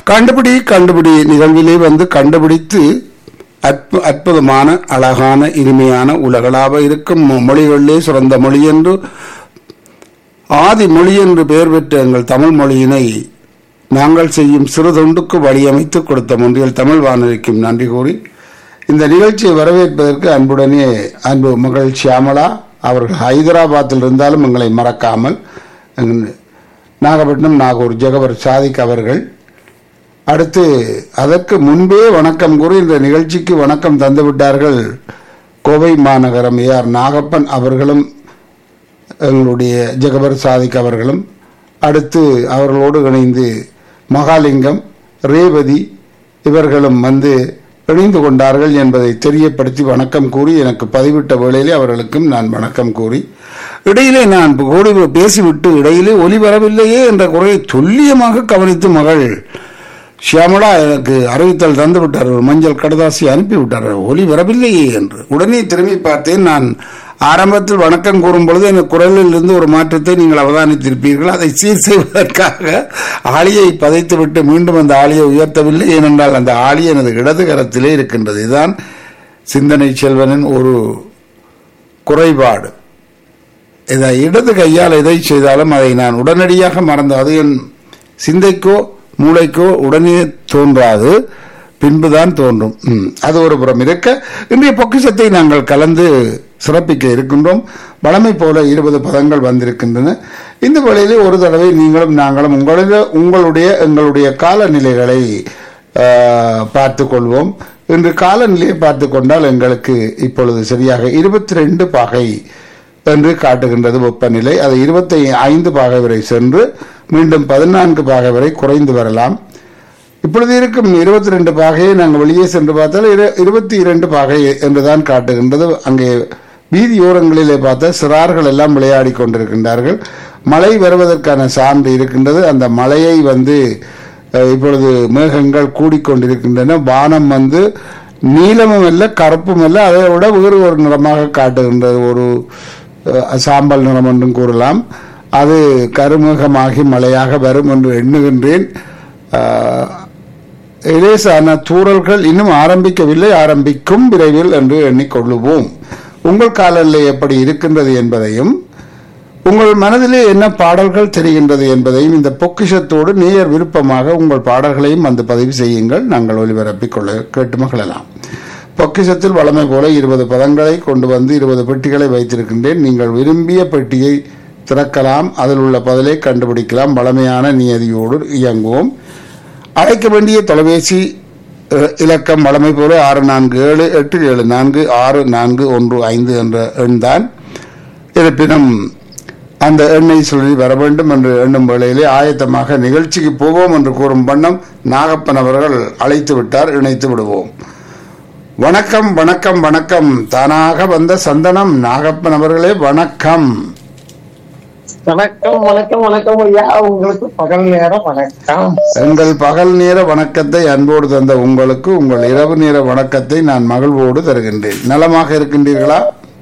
கண்டுபிடி கண்டுபிடி நிகழ்விலே வந்து கண்டுபிடித்து அற்பு அற்புதமான அழகான இனிமையான உலகளாவ இருக்கும் மொழிகளிலே சிறந்த மொழி என்று ஆதி மொழி என்று பெயர் பெற்ற எங்கள் தமிழ் மொழியினை நாங்கள் செய்யும் சிறு தொண்டுக்கு வழியமைத்து கொடுத்த முன்றியல் தமிழ் வானொலிக்கும் நன்றி கூறி இந்த நிகழ்ச்சியை வரவேற்பதற்கு அன்புடனே அன்பு மகள் ஷியாமலா அவர்கள் ஹைதராபாத்தில் இருந்தாலும் எங்களை மறக்காமல் எங்கள் நாகப்பட்டினம் நாகூர் ஜெகவர் சாதிக் அவர்கள் அடுத்து அதற்கு முன்பே வணக்கம் கூறி இந்த நிகழ்ச்சிக்கு வணக்கம் தந்து விட்டார்கள் கோவை மாநகரம் ஏ ஆர் நாகப்பன் அவர்களும் எங்களுடைய ஜெகபர் சாதிக் அவர்களும் அடுத்து அவர்களோடு இணைந்து மகாலிங்கம் ரேவதி இவர்களும் வந்து இணைந்து கொண்டார்கள் என்பதை தெரியப்படுத்தி வணக்கம் கூறி எனக்கு பதிவிட்ட வேளையிலே அவர்களுக்கும் நான் வணக்கம் கூறி இடையிலே நான் கூடி பேசிவிட்டு இடையிலே ஒலி வரவில்லையே என்ற குறையை துல்லியமாக கவனித்து மகள் ஷியாமலா எனக்கு அறிவித்தல் தந்து விட்டார் ஒரு மஞ்சள் கடதாசி அனுப்பி விட்டார் ஒலி வரவில்லையே என்று உடனே திரும்பி பார்த்தேன் நான் ஆரம்பத்தில் வணக்கம் கூறும் பொழுது எனக்கு குரலில் இருந்து ஒரு மாற்றத்தை நீங்கள் அவதானித்திருப்பீர்கள் அதை சீர் செய்வதற்காக ஆளியை பதைத்து விட்டு மீண்டும் அந்த ஆளியை உயர்த்தவில்லை ஏனென்றால் அந்த ஆளி எனது இடது கரத்திலே இருக்கின்றது இதுதான் சிந்தனை செல்வனின் ஒரு குறைபாடு இதை இடது கையால் எதை செய்தாலும் அதை நான் உடனடியாக மறந்து அது என் சிந்தைக்கோ மூளைக்கோ உடனே தோன்றாது பின்புதான் தோன்றும் ம், அது ஒரு புறம் இருக்க இன்றைய பொக்கிஷத்தை நாங்கள் கலந்து சிறப்பிக்க இருக்கின்றோம் வளமை போல இருபது பதங்கள் வந்திருக்கின்றன இந்த வேளையிலே ஒரு தடவை நீங்களும் நாங்களும் உங்களுடைய உங்களுடைய எங்களுடைய காலநிலைகளை பார்த்து கொள்வோம் இன்று காலநிலையை பார்த்து கொண்டால் எங்களுக்கு இப்பொழுது சரியாக இருபத்தி ரெண்டு பகை என்று காட்டுகின்றது வெப்பநிலை அது இருபத்தி ஐந்து பாகை வரை சென்று மீண்டும் பதினான்கு பாகை வரை குறைந்து வரலாம் இப்பொழுது இருக்கும் இருபத்தி ரெண்டு பாகையை நாங்கள் வெளியே சென்று பார்த்தால் இரு- இருபத்தி இரண்டு பாகை என்றுதான் காட்டுகின்றது அங்கே வீதியோரங்களிலே பார்த்த சிறார்கள் எல்லாம் விளையாடி கொண்டிருக்கின்றார்கள் மழை வருவதற்கான சான்று இருக்கின்றது அந்த மழையை வந்து அஹ், இப்பொழுது மேகங்கள் கூடிக்கொண்டிருக்கின்றன வானம் வந்து நீலமும் அல்ல கருப்பும் அல்ல அதை விட வேறு ஒரு நிறமாக காட்டுகின்றது ஒரு அஹ், சாம்பல் நிறம் என்றும் கூறலாம் அது கருமேகமாகி மழையாக வரும் என்று எண்ணுகின்றேன் அஹ், இலேசான தூறல்கள் இன்னும் ஆரம்பிக்கவில்லை ஆரம்பிக்கும் விரைவில் என்று எண்ணிக்கொள்ளுவோம் உங்கள் காலநிலை எப்படி இருக்கின்றது என்பதையும் உங்கள் மனதிலே என்ன பாடல்கள் தெரிகின்றது என்பதையும் இந்த பொக்கிஷத்தோடு நேயர் விருப்பமாக உங்கள் பாடல்களையும் வந்து பதிவு செய்யுங்கள் நாங்கள் ஒலிபரப்பிக் கொள்ள கேட்டு மகிழலாம் பொக்கிஷத்தில் வளமை போல இருபது பதங்களை கொண்டு வந்து இருபது பெட்டிகளை வைத்திருக்கின்றேன் நீங்கள் விரும்பிய பெட்டியை திறக்கலாம் அதில் உள்ள பதிலை கண்டுபிடிக்கலாம் வளமையான நியதியோடு இயங்குவோம் அழைக்க வேண்டிய தொலைபேசி அஹ், இலக்கம் வழமை போல ஆறு நான்கு ஏழு எட்டு ஏழு நான்கு ஆறு நான்கு ஒன்று ஐந்து என்ற எண் தான் இருப்பினும் அந்த எண்ணை சொல்லி வர வேண்டும் என்று எண்ணும் வேளையிலே ஆயத்தமாக நிகழ்ச்சிக்கு போவோம் என்று கூறும் வண்ணம் நாகப்பன் அவர்கள் அழைத்து விட்டார் இணைத்து விடுவோம் வணக்கம் வணக்கம் வணக்கம் தானாக வந்த சந்தனம் நாகப்பன் அவர்களே வணக்கம் வணக்கம் வணக்கம் வணக்கம் ஐயா உங்களுக்கு பகல் நேரம் வணக்கம் எங்கள் பகல் நேர வணக்கத்தை அன்போடு தந்த உங்களுக்கு உங்கள் இரவு நேர வணக்கத்தை நான் மகிழ்வோடு தருகின்றேன் நலமாக இருக்கின்றீர்களா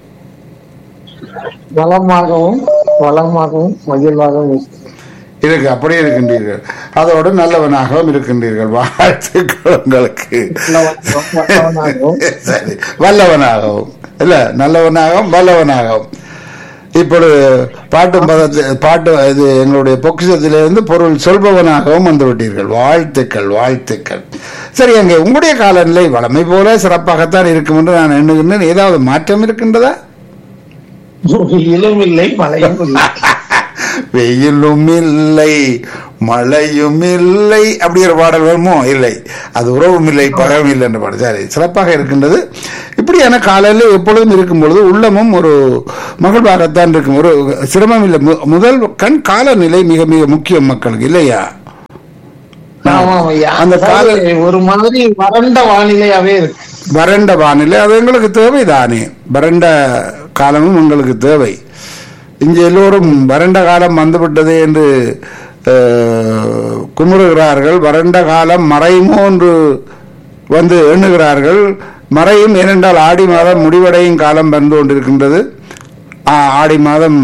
நலமாகவும் வளமாகவும் மகிழ்வாகவும் இருக்கிறேன். இருக்கு அப்படியே இருக்கின்றீர்கள் அதோடு நல்லவனாகவும் இருக்கின்றீர்கள் வாழ்த்துக்கள் உங்களுக்கு நல்லவனாகவும் சரி வல்லவனாகவும் இல்ல நல்லவனாகவும் வல்லவனாகவும் இப்பொழுது பாட்டும் பதத்து பாட்டு இது எங்களுடைய பொக்கிஷத்திலிருந்து பொருள் சொல்பவனாகவும் வந்து விட்டீர்கள் வாழ்த்துக்கள் வாழ்த்துக்கள் சரி அங்கே உங்களுடைய காலநிலை வளமை போல சிறப்பாகத்தான் இருக்கும் என்று நான் எண்ணுகின்றேன் ஏதாவது மாற்றம் இருக்கின்றதா வெயிலும் இல்லை மழையும் இல்லை வெயிலும் இல்லை மழையும் இல்லை அப்படி ஒரு பாடல் வருமோ இல்லை அது உறவும் இல்லை பழவும் இல்லை என்ற பாடல் சரி சிறப்பாக இருக்கின்றது இப்படியான காலையில் எப்பொழுதும் இருக்கும் பொழுது உள்ளமும் ஒரு மகிழ்வாகத்தான் இருக்கும் ஒரு சிரமம் இல்லை மு- முதல் கண் காலநிலை மிக மிக முக்கியம் மக்களுக்கு இல்லையா ஆமாம் ஐயா அந்த கால அதாவது ஒரு மாதிரி வறண்ட வானிலையாவே இருக்கு வறண்ட வானிலை அது எங்களுக்கு தேவைதானே வறண்ட காலமும் எங்களுக்கு தேவை இங்கே எல்லோரும் வறண்ட காலம் வந்துவிட்டதே என்று அஹ், குமுறுகிறார்கள் வறண்ட காலம் மறையுமோ என்று வந்து எண்ணுகிறார்கள் மறையும் ஏனென்றால் ஆடி மாதம் முடிவடையும் காலம் வந்து கொண்டிருக்கின்றது ஆ, ஆடி மாதம்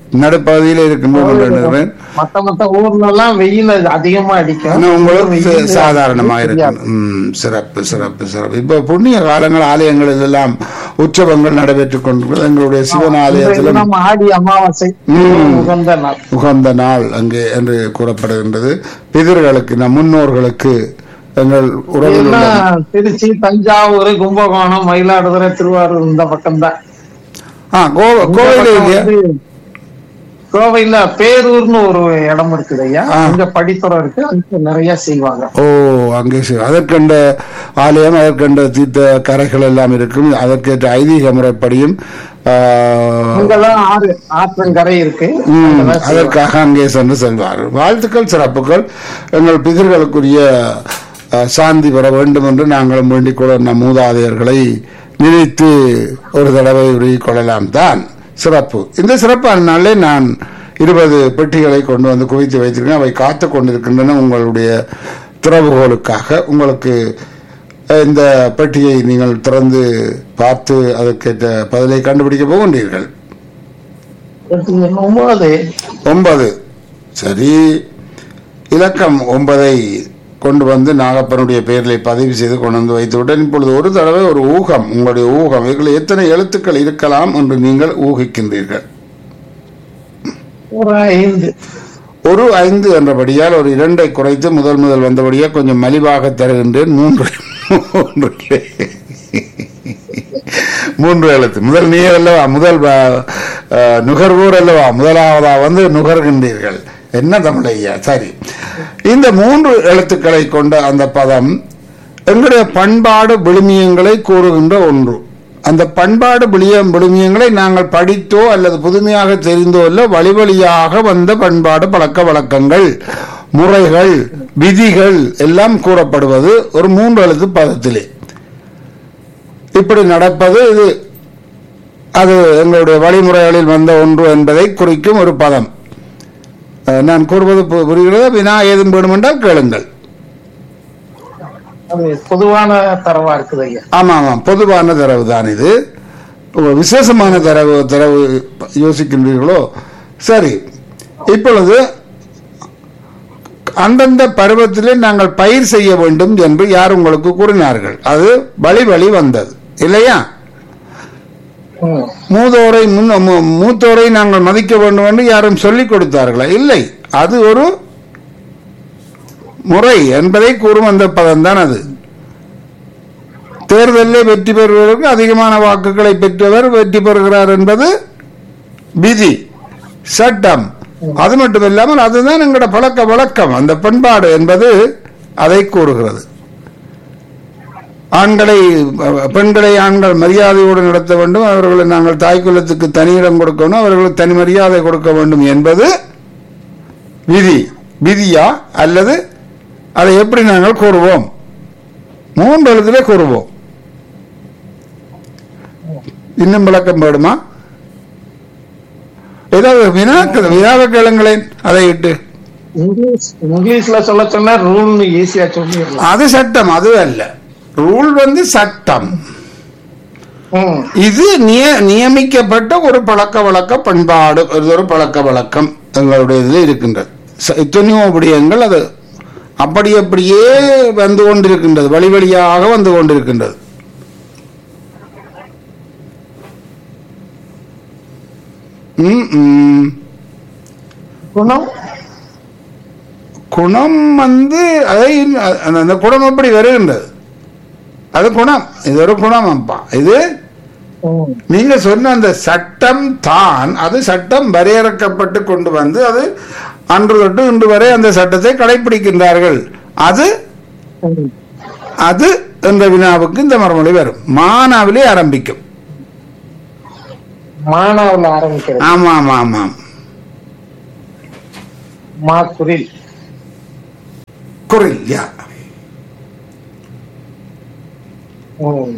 நடுப்பகுதியில் இருக்கின்றோம் என்று எண்ணுகிறேன் மத்த மத்த ஊர்ல எல்லாம் வெயில் அதிகமா அடிக்கும் ஆனா உங்களுக்கு வெயில் சாதாரணமாக தெரியாது. இருக்கும் ம், சிறப்பு சிறப்பு சிறப்பு இப்போ புண்ணிய காலங்கள் ஆலயங்களில் எல்லாம் உற்சவங்கள் நடைபெற்றுக் கொண்டிருக்கிறது எங்களுடைய சிவன் இன்றைக்கு ஆலயத்திலும் நம்ம ஆடி அமாவாசை ம். உகந்த நாள் உகந்த நாள் அங்கே என்று கூறப்படுகின்றது பிதர்களுக்கு நம் முன்னோர்களுக்கு எங்கள் உறவில் உள்ள எல்லாம் திருச்சி தஞ்சாவூர் கும்பகோணம் மயிலாடுதுறை திருவாரூர் இந்த பக்கம் தான் ஆ கோ- கோவில் இல்லையா கோவையில பேரூர்னு ஒரு இடம் இருக்குது ஐயா ஆ. அங்க படித்துறம் இருக்கு அங்க நிறைய செய்வாங்க ஓ அங்கே சி- அதற்கண்ட ஆலயம் அதற்கண்ட தீர்த்த கரைகள் எல்லாம் இருக்கும் அதற்கேற்ற ஐதீக முறைப்படியும் ஆ, அங்கெல்லாம் ஆறு ஆற்றங்கரை இருக்கு ம், அங்கெல்லாம் செய்வாங்க. அதற்காக அங்கே சென்று செல்வார்கள் வாழ்த்துக்கள் சிறப்புகள் எங்கள் பிதர்களுக்குரிய ஆ, சாந்தி பெற வேண்டும் என்று நாங்களும் வேண்டிக் கொள்ள நம் மூதாதையர்களை நினைத்து ஒரு தடவை உருகிக் கொள்ளலாம் தான் சிறப்பு இந்த சிறப்பான நாளிலே நான் இருபது பெட்டிகளை கொண்டு வந்து குவித்து வைத்திருக்கேன் அவை காத்து கொண்டிருக்கின்றன உங்களுடைய திறவுகோலுக்காக உங்களுக்கு அஹ், இந்த பெட்டியை நீங்கள் திறந்து பார்த்து அதற்கேற்ற பதிலை கண்டுபிடிக்க போகின்றீர்கள் ஒன்பது ஒன்பது சரி இலக்கம் ஒன்பதை கொண்டு வந்து நாகப்பனுடைய பெயர்களை பதிவு செய்து கொண்டு வந்து வைத்துவிட்டேன் இப்பொழுது ஒரு தடவை ஒரு ஊகம் உங்களுடைய ஊகம் இதில் எத்தனை எழுத்துக்கள் இருக்கலாம் என்று நீங்கள் ஊகிக்கின்றீர்கள் ஒரு ஐந்து ஒரு ஐந்து என்றபடியால் ஒரு இரண்டை குறைத்து முதல் முதல் வந்தபடியாக கொஞ்சம் மலிவாக தருகின்றேன் மூன்று மூன்று மூன்று எழுத்து முதல் நீர் அல்லவா முதல் வ- அஹ், நுகர்வோர் அல்லவா முதலாவதா வந்து நுகர்கின்றீர்கள் என்ன தமிழ் ஐயா சரி இந்த மூன்று எழுத்துக்களை கொண்ட அந்த பதம் எங்களுடைய பண்பாடு விழுமியங்களை கூறுகின்ற ஒன்று அந்த பண்பாடு விளியம் விழுமியங்களை நாங்கள் படித்தோ அல்லது புதுமையாக தெரிந்தோ அல்ல வழி வழியாக வந்த பண்பாடு பழக்க வழக்கங்கள் முறைகள் விதிகள் எல்லாம் கூறப்படுவது ஒரு மூன்று எழுத்து பதத்திலே இப்படி நடப்பது இது அது எங்களுடைய வழிமுறைகளில் வந்த ஒன்று என்பதை குறிக்கும் ஒரு பதம் அஹ், நான் கூறுவது பு- புரிகிறதா வினா ஏதும் வேண்டுமென்றால் கேளுங்கள் அது பொதுவான தரவா இருக்குது ஐயா ஆமாம் ஆமாம் பொதுவான தரவு தான் இது ஒரு விசேஷமான தரவு தரவு யோசிக்கின்றீர்களோ சரி இப்பொழுது அந்தந்த பருவத்திலே நாங்கள் பயிர் செய்ய வேண்டும் என்று யார் உங்களுக்கு கூறினார்கள் அது வழி வழி வந்தது இல்லையா ம். மூதோரை முன் மூ- மூத்தோரை நாங்கள் மதிக்க வேண்டும் என்று யாரும் சொல்லிக் கொடுத்தார்களா இல்லை அது ஒரு முறை என்பதை கூறும் அந்த பதம் தான் அது தேர்தலில் வெற்றி பெறுவதற்கு அதிகமான வாக்குகளை பெற்றவர் வெற்றி பெறுகிறார் என்பது விதி சட்டம் அது மட்டும் இல்லாமல் அதுதான் எங்களோட பழக்க வழக்கம் அந்த பண்பாடு என்பது அதை கூறுகிறது ஆண்களை பெண்களை ஆண்கள் மரியாதையோடு நடத்த வேண்டும் அவர்களை நாங்கள் தாய்க்குலத்துக்கு தனியிடம் கொடுக்கணும் அவர்களுக்கு தனி மரியாதை கொடுக்க வேண்டும் என்பது விதி விதியா அல்லது அதை எப்படி நாங்கள் கூறுவோம் மூன்று எழுத்திலே கூறுவோம் இன்னும் விளக்கம் வேணுமா ஏதாவது வினாக்கள் வினாவை கேளுங்களேன் அதை இட்டு இங்கிலீஷ் இங்கிலீஷ்ல சொல்ல சொன்னா ரூல்னு ஈஸியா சொல்லிடலாம் அது சட்டம் அது அல்ல ரூல் வந்து சட்டம் ம். இது நிய- நியமிக்கப்பட்ட ஒரு பழக்க வழக்க பண்பாடு இது ஒரு பழக்க வழக்கம் எங்களுடைய இதில் இருக்கின்றது ச- எத்தனையோ விடயங்கள் அது அப்படி அப்படியே வந்து கொண்டிருக்கின்றது வழி வழியாக வந்து கொண்டிருக்கின்றது ம், ம். குணம் குணம் வந்து அதை அந்த- அந்த குணம் எப்படி வருகின்றது அது குணம் இது ஒரு குணம் அப்பா இது ம். நீங்க சொன்ன அந்த சட்டம் தான் அது சட்டம் வரையறுக்கப்பட்டு கொண்டு வந்து அது அன்று தொட்டு இன்று வரை அந்த சட்டத்தை கடைபிடிக்கின்றார்கள் அது ம். அது என்ற வினாவுக்கு இந்த மறுமொழி வரும் மானாவிலே ஆரம்பிக்கும் மானாவுல ஆரம்பிக்கிறது ஆமா ஆமா ஆமாம் மா குரில் குரில் யா ம்.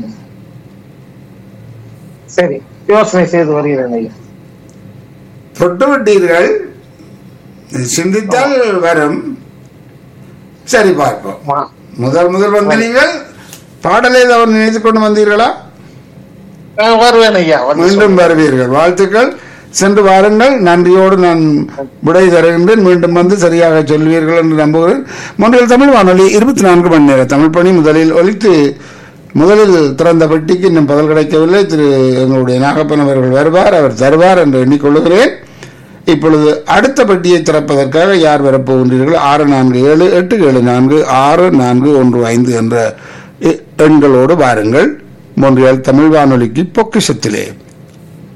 சரி யோசனை செய்து வருகிறேன் ஐயா தொட்டு விட்டீர்கள் சிந்தித்தால் வரும் சரி பார்ப்போம் மா முதல் முதல் வந்து நீங்கள் பாடலை ஏதாவது நினைத்துக் கொண்டு வந்தீர்களா ஆ, வருவேன் ஐயா வந்து மீண்டும் வருவீர்கள் வாழ்த்துக்கள் சென்று வாருங்கள் நன்றியோடு நான் விடை தருகின்றேன் மீண்டும் வந்து சரியாக சொல்வீர்கள் என்று நம்புகிறேன் முன்றையில் தமிழ் வானொலி இருபத்தி நான்கு மணி நேர தமிழ் பணி முதலில் ஒலித்து முதலில் திறந்த பெட்டிக்கு இன்னும் பதில் கிடைக்கவில்லை திரு எங்களுடைய நாகப்பன் அவர்கள் வருவார் அவர் தருவார் என்று எண்ணிக்கொள்கிறேன் இப்பொழுது அடுத்த பெட்டியை திறப்பதற்காக யார் வரப்போகின்றீர்கள் ஆறு நான்கு ஏழு எட்டு ஏழு நான்கு ஆறு நான்கு ஒன்று ஐந்து என்ற எ- எண்களோடு வாருங்கள் மொன்றியால் தமிழ் வானொலிக்கு பொக்கிஷத்திலே